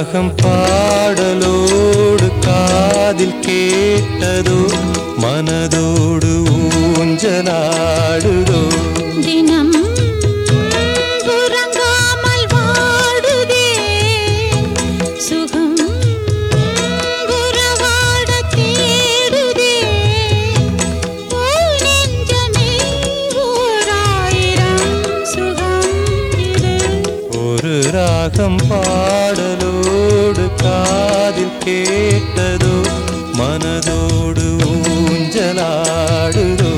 ராகம் பாடலோடு காதில் கேட்டதோ மனதோடு ஊஞ்சலாடுதோ தினம் உறங்காமல் வாடுதே சுகம் உறவாட தேடுதே ஓ நெஞ்சமே ஓராயிரம் சுகம் இது ஒரு ராகம் பாடலோடு காதில் கேட்டதோ மனதோடு ஊஞ்சலாடுதோ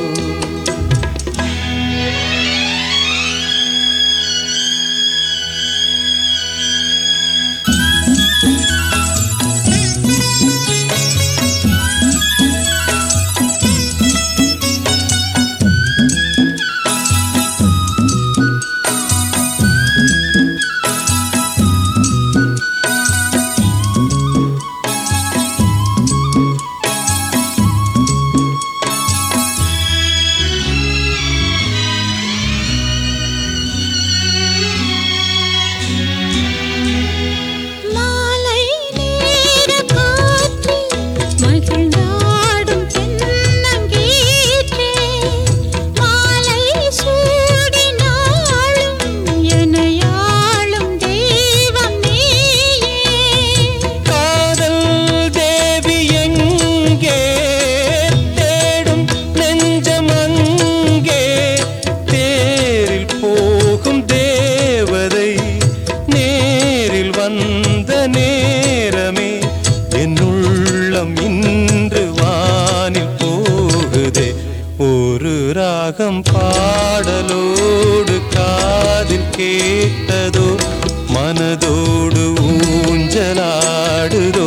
மாலை நேர காற்று மகிழ்ந்தாடும் தென்னங்கீற்றே மாலை சூடினாலும் எனையாளும் தெய்வம் நீயே காதல் தேவி எங்கே தேடும் நெஞ்சம் அங்கே தேரில் போகும் தேவதை நேரில் வந்த நேரமே என் உள்ளம் இன்று வானில் போகுதே ஒரு ராகம் பாடலோடு காதில் கேட்டதோ மனதோடு ஊஞ்சலாடுதோ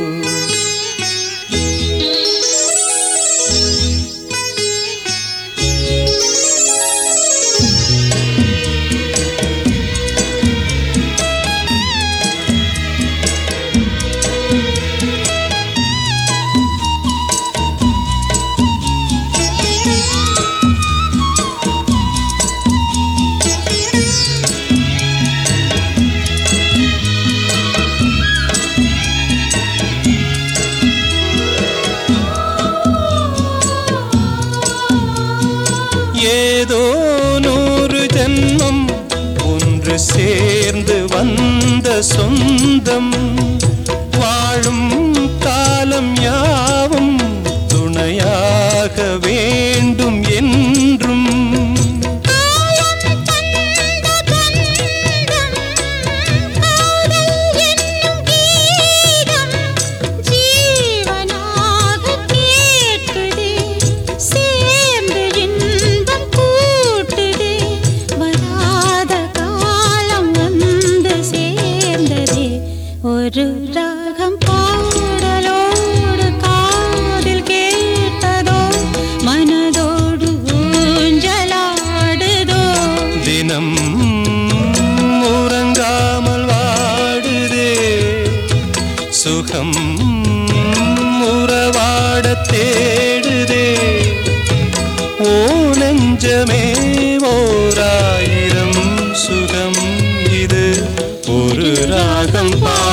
ஏதோ நூறு ஜென்மம் ஒன்று சேர்ந்து வந்த சொந்தம் வாழும் காலம் யாவும் துணையாக வேண்டும் என்றும் காலம் தந்த கந்தம் காதல் என்னும் கீதம் ஜீவனாக கேட்குதே சேர்ந்து இன்பம் கூட்டுதே வராத காலம் வந்து சேர்ந்ததே ஒரு ராகம் பாடலோடு காதில் கேட்டதோ மனதோடு ஊஞ்சலாடுதோ தினம் உறங்காமல் வாடுதே சுகம் உறவாட தேடுதே ஓ நெஞ்சமே ஓராயிரம் சுகம் இது ஒரு ராகம் பா